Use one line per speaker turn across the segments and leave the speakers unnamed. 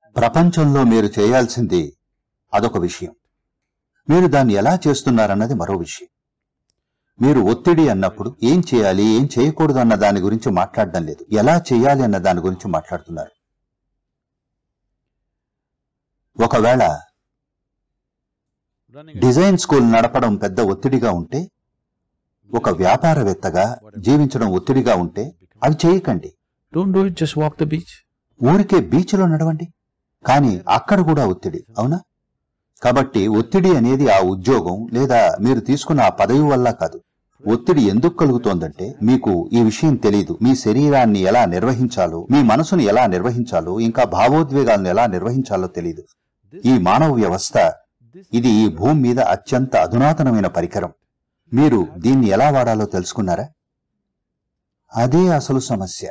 ప్రపంచంలో మీరు చేయాల్సింది అదొక విషయం మీరు దాన్ని ఎలా చేస్తున్నారన్నది మరో విషయం మీరు ఒత్తిడి అన్నప్పుడు ఏం చేయాలి ఏం చేయకూడదు అన్న దాని గురించి మాట్లాడడం లేదు ఎలా చేయాలి అన్న దాని గురించి మాట్లాడుతున్నారు ఒకవేళ డిజైన్ స్కూల్ నడపడం పెద్ద ఒత్తిడిగా ఉంటే ఒక వ్యాపారవేత్తగా జీవించడం ఒత్తిడిగా ఉంటే అవి చేయకండి
Don't do it, just walk the beach.
ఊరికే బీచ్లో నడవండి కానీ అక్కడ కూడా ఒత్తిడి అవునా కాబట్టి ఒత్తిడి అనేది ఆ ఉద్యోగం లేదా మీరు తీసుకున్న ఆ పదవి వల్ల కాదు ఒత్తిడి ఎందుకు కలుగుతోందంటే మీకు ఈ విషయం తెలియదు మీ శరీరాన్ని ఎలా నిర్వహించాలో మీ మనసును ఎలా నిర్వహించాలో ఇంకా భావోద్వేగాలను ఎలా నిర్వహించాలో తెలియదు ఈ మానవ వ్యవస్థ ఇది ఈ భూమి మీద అత్యంత అధునాతనమైన పరికరం మీరు దీన్ని ఎలా వాడాలో తెలుసుకున్నారా అదే అసలు సమస్య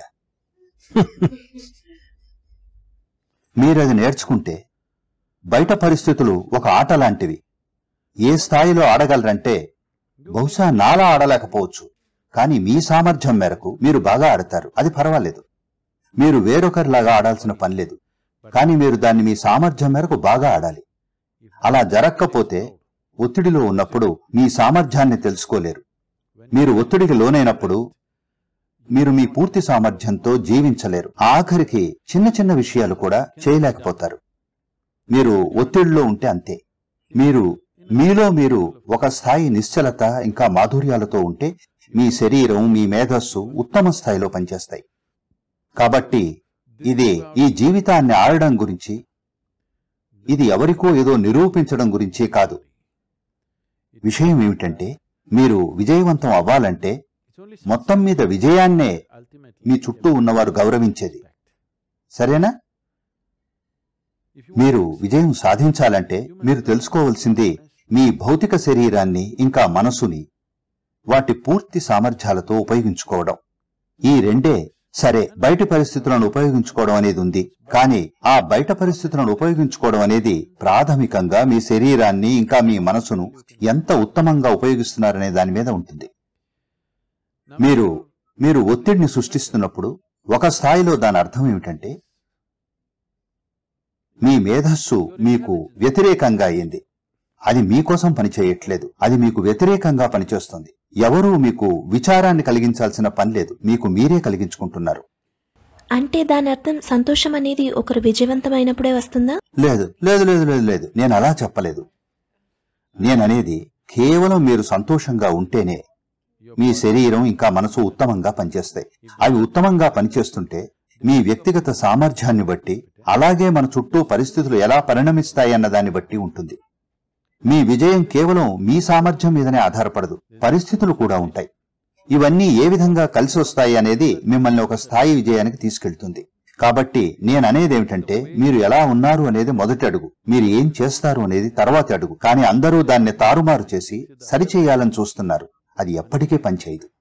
మీరది నేర్చుకుంటే బయట పరిస్థితులు ఒక ఆట లాంటివి ఏ స్థాయిలో ఆడగలరంటే బహుశా నాలా ఆడలేకపోవచ్చు కానీ మీ సామర్థ్యం మేరకు మీరు బాగా ఆడతారు అది పర్వాలేదు మీరు వేరొకరిలాగా ఆడాల్సిన పని లేదు కానీ మీరు దాన్ని మీ సామర్థ్యం మేరకు బాగా ఆడాలి అలా జరగకపోతే ఒత్తిడిలో ఉన్నప్పుడు మీ సామర్థ్యాన్ని తెలుసుకోలేరు మీరు ఒత్తిడికి లోనైనప్పుడు మీరు మీ పూర్తి సామర్థ్యంతో జీవించలేరు ఆఖరికి చిన్న చిన్న విషయాలు కూడా చేయలేకపోతారు మీరు ఒత్తిడిలో ఉంటే అంతే మీరు మీలో మీరు ఒక స్థాయి నిశ్చలత ఇంకా మాధుర్యాలతో ఉంటే మీ శరీరం మీ మేధస్సు ఉత్తమ స్థాయిలో పనిచేస్తాయి కాబట్టి ఇది ఈ జీవితాన్ని ఆడడం గురించి ఇది ఎవరికో ఏదో నిరూపించడం గురించి కాదు విషయం ఏమిటంటే మీరు విజయవంతం అవ్వాలంటే మొత్తం మీద విజయాన్నే మీ చుట్టూ ఉన్నవారు గౌరవించేది సరేనా మీరు విజయం సాధించాలంటే మీరు తెలుసుకోవాల్సింది మీ భౌతిక శరీరాన్ని ఇంకా మనసుని వాటి పూర్తి సామర్థ్యాలతో ఉపయోగించుకోవడం ఈ రెండే సరే బయట పరిస్థితులను ఉపయోగించుకోవడం అనేది ఉంది కానీ ఆ బయట పరిస్థితులను ఉపయోగించుకోవడం అనేది ప్రాథమికంగా మీ శరీరాన్ని ఇంకా మీ మనసును ఎంత ఉత్తమంగా ఉపయోగిస్తున్నారనే దాని మీద ఉంటుంది మీరు మీరు ఒత్తిడిని సృష్టిస్తున్నప్పుడు ఒక స్థాయిలో దాని అర్థం ఏమిటంటే మీ మేధస్సు మీకు వ్యతిరేకంగా అయింది అది మీకోసం పనిచేయట్లేదు అది మీకు వ్యతిరేకంగా పనిచేస్తుంది ఎవరూ మీకు విచారాన్ని కలిగించాల్సిన పని లేదు మీకు మీరే కలిగించుకుంటున్నారు
అంటే దాని అర్థం సంతోషం అనేది ఒకరు విజయవంతమైనప్పుడే వస్తుందా
లేదు లేదు లేదు లేదు లేదు నేను అలా చెప్పలేదు నేననేది కేవలం మీరు సంతోషంగా ఉంటేనే మీ శరీరం ఇంకా మనసు ఉత్తమంగా పనిచేస్తాయి అవి ఉత్తమంగా పనిచేస్తుంటే మీ వ్యక్తిగత సామర్థ్యాన్ని బట్టి అలాగే మన చుట్టూ పరిస్థితులు ఎలా పరిణమిస్తాయి అన్న దాన్ని బట్టి ఉంటుంది మీ విజయం కేవలం మీ సామర్థ్యం మీదనే ఆధారపడదు పరిస్థితులు కూడా ఉంటాయి ఇవన్నీ ఏ విధంగా కలిసి వస్తాయి అనేది మిమ్మల్ని ఒక స్థాయి విజయానికి తీసుకెళ్తుంది కాబట్టి నేను అనేది ఏమిటంటే మీరు ఎలా ఉన్నారు అనేది మొదటి అడుగు మీరు ఏం చేస్తారు అనేది తర్వాతి అడుగు కానీ అందరూ దాన్ని తారుమారు చేసి సరిచేయాలని చూస్తున్నారు అది ఎప్పటికీ పనిచేయదు